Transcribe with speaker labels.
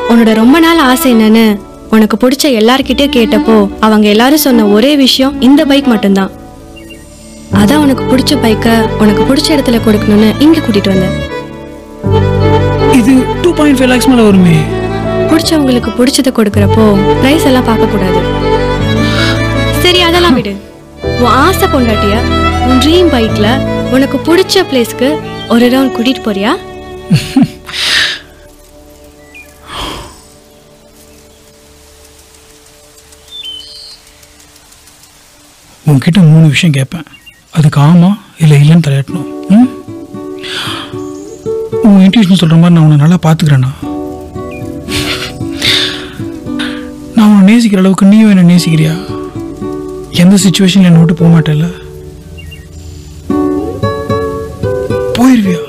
Speaker 1: உன்னோட ரொம்ப நாள் ஆசை என்னன்னு உனக்கு பிடிச்ச எல்லார்கிட்டயும் கேட்டப்போ அவங்க எல்லாரும் சொன்ன ஒரே விஷயம் இந்த பைக் மட்டும்தான் அதான் உனக்கு பிடிச்ச பைக்கை உனக்கு பிடிச்ச இடத்துல கொடுக்கணும்னு இங்க கூட்டிட்டு வந்தேன்
Speaker 2: இது டூ பாயிண்ட் ஃபைவ் லேக்ஸ் மேலே வருமே
Speaker 1: பிடிச்சவங்களுக்கு பிடிச்சத கொடுக்கறப்போ பிரைஸ் எல்லாம் பார்க்க கூடாது சரி அதெல்லாம் விடு உன் ஆசை பொண்டாட்டிய உன் ட்ரீம் பைக்ல உனக்கு பிடிச்ச பிளேஸ்க்கு ஒரு ரவுண்ட் கூட்டிட்டு போறியா
Speaker 2: உன்கிட்ட மூணு விஷயம் கேட்பேன் அதுக்கு ஆமா இல்லை இல்லைன்னு தலையாட்டணும் ம் உன் இன்ட்யூஷன் சொல்கிற மாதிரி நான் உன்னை நல்லா பார்த்துக்கிறேண்ணா நான் உன்னை நேசிக்கிற அளவுக்கு நீயும் என்னை நேசிக்கிறியா எந்த சுச்சுவேஷனில் என்னை விட்டு போக மாட்டேல்ல போயிருவியா